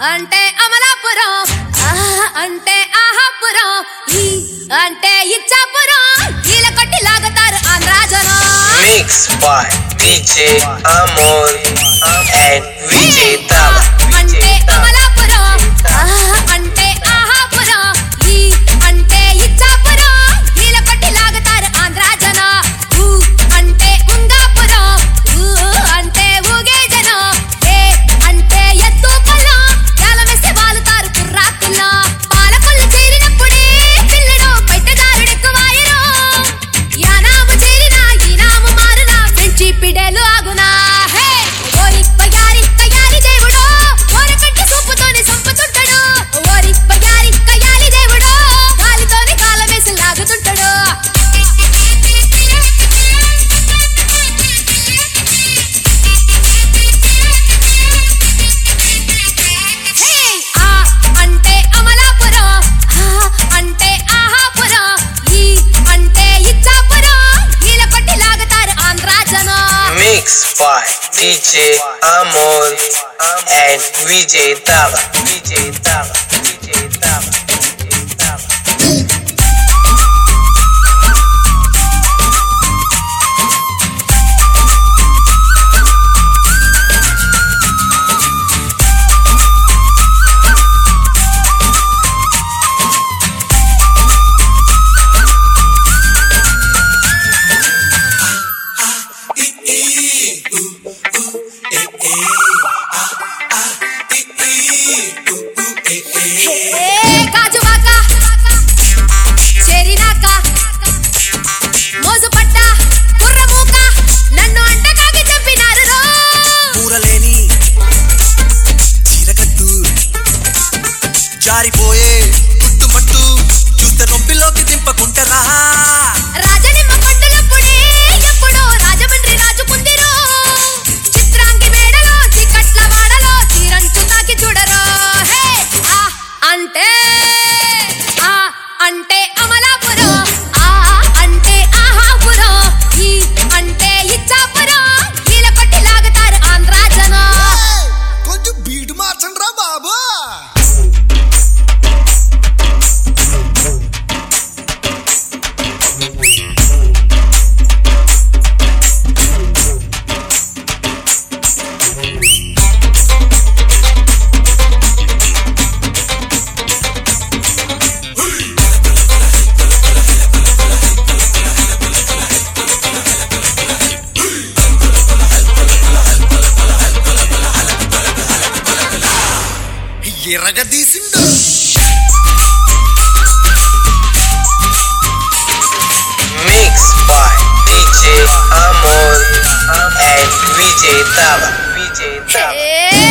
అంటే అమలాపురం ఆ అంటే ఆహాపురం ఈ అంటే ఇచ్చాపురం ఈల కొట్టి లాగుతారు ఆంధ్రా జనం Mixed by DJ Amor and Vijay Tala. అంటే Vijay Tala. అమలాపురం ఆ అంటే ఆహాపురం ఈ అంటే ఇచ్చాపురం ఈల కొట్టి లాగుతారు ఆంధ్రా జనం ఊ అంటే ఉంగాపురం ఊ అంటే ఊగే జనం ఏ అంటే ఎత్తు పొలం వేస్తే వాలుతారు కుర్రాకుల్లో పాలకొల్లు చేరినప్పుడే పిల్లడు పెట్టదారుడెక్కువాయను యానాము చేరినా ఈనాము మారునా పెంచి పిడేలు ఆగునా హే ఓరి పయారి కయాలి దేవుడు ఓరకంటి సూపుతోనే సంపుతుంటాడు ఓరి పయారి కయాలి దేవుడు గాలితోనే కాలమేసి లాగుతుంటాడు హే ఆ అంటే అమలాపురం ఆ అంటే ఆహాపురం ఈ అంటే ఇచ్చాపురం ఈల కొట్టి లాగుతారు ఆంధ్రా జనం Mixed by DJ Amor and Vijay Tala. Vijay Tala. Vijay Tala. Vijay Tala. ఏ కాజువాక చెరినాక మోజుపట్ట కుర్రమూక నన్ను అంటకాకి చెప్పినారు రో. కూరలేని చీరకట్టు జారిపోయే గుట్టుమట్టు చూస్తే నొప్పిలోకి దింపకుంటరా రాజనిమ్మ పండులప్పుడే ఎప్పుడో రాజమండ్రి రాజుకుందిరో చిత్రాంగి మేడలో చికట్ల వాడలో చీరంచు తాకి చూడరో హే ఆ అంటే ఆ అంటే అమలాపురం ఆ అంటే ఆహాపురం ఈ అంటే ఇచ్చాపురం ఈల కొట్టి లాగుతారు ఆంధ్రా జనం కొంచెం బీటు మార్చండి రా బాబు ఎరగదీసిండు Mixed by DJ Amor and Vijay Tala. Vijay Tala. A